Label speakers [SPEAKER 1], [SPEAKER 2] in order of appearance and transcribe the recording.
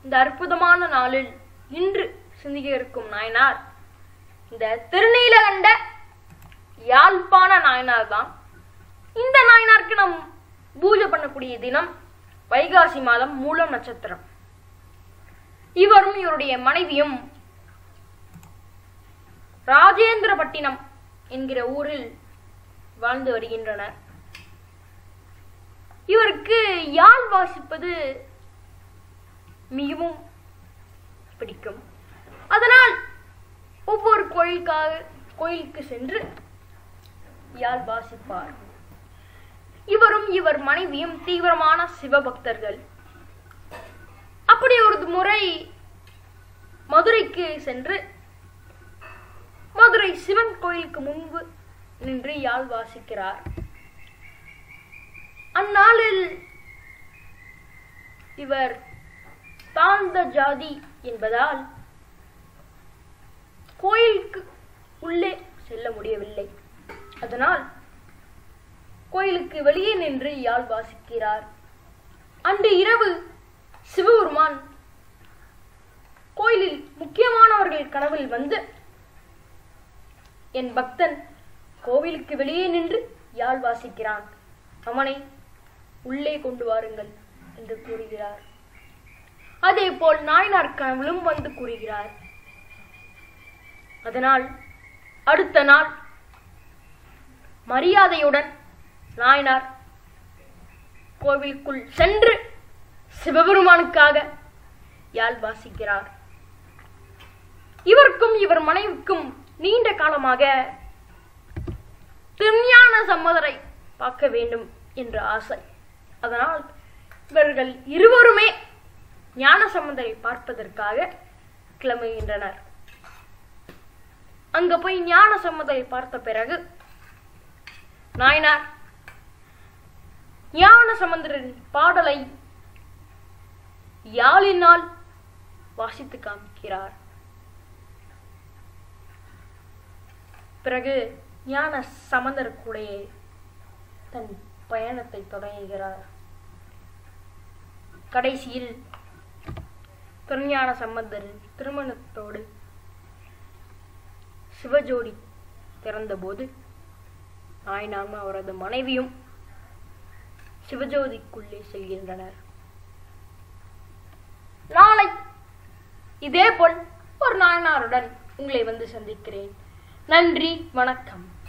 [SPEAKER 1] இந்த அற்புதமான நாளில் இன்று சிந்திக்க இருக்கும் நாயனார் இந்த திருநீலகண்ட யாழ்ப்பாண நாயனார் தான் இந்த நாயனாருக்கு நாம் பூஜை பண்ணக்கூடிய தினம் வைகாசி மாதம் மூலம் நட்சத்திரம் இவரும் இவருடைய மனைவியும் ராஜேந்திரபட்டினம் என்கிற ஊரில் வாழ்ந்து வருகின்றனர் இவருக்கு யாழ் வாசிப்பது மிகவும் பிடிக்கும் அதனால் ஒவ்வொரு கோயிலுக்காக கோயிலுக்கு சென்று யாழ் வாசிப்பார் இவரும் இவர் மனைவியும் தீவிரமான சிவபக்தர்கள் அப்படி ஒரு முறை மதுரைக்கு சென்று மதுரை சிவன் கோயிலுக்கு முன்பு நின்று யாழ் வாசிக்கிறார் அந்நாளில் இவர் தாழ்ந்த ஜாதி என்பதால் கோயிலுக்கு உள்ளே செல்ல முடியவில்லை அதனால் கோயிலுக்கு வெளியே நின்று யாழ் வாசிக்கிறார் அன்று இரவு சிவபெருமான் கோயிலில் முக்கியமானவர்கள் கனவில் வந்து என் பக்தன் கோவிலுக்கு வெளியே நின்று யாழ் வாசிக்கிறான் அவனை உள்ளே கொண்டு வாருங்கள் என்று கூறுகிறார் அதே போல் நாயனார் கனவிலும் வந்து கூறுகிறார் அதனால் அடுத்த நாள் மரியாதையுடன் நாயனார் கோவிலுக்குள் சென்று சிவபெருமானுக்காக யாழ் வாசிக்கிறார் இவருக்கும் இவர் மனைவிக்கும் நீண்ட காலமாக திருஞான சம்மதரை பார்க்க வேண்டும் என்ற ஆசை அதனால் இவர்கள் இருவருமே ஞான சம்பந்தரை பார்ப்பதற்காக கிளம்புகின்றனர் அங்க போய் ஞான சம்மதரை பார்த்த பிறகு நாயனார் ஞான சம்பந்தரின் பாடலை யாழினால் வாசித்து காமிக்கிறார் பிறகு ஞான சமந்தர் கூடையே தன் பயணத்தை தொடங்குகிறார் கடைசியில் திருஞான சம்பந்தரின் திருமணத்தோடு சிவஜோடி திறந்தபோது நாயனாரும் அவரது மனைவியும் சிவஜோதிக்குள்ளே செல்கின்றனர் நாளை இதேபோல் ஒரு நாயனாருடன் உங்களை வந்து சந்திக்கிறேன் நன்றி வணக்கம்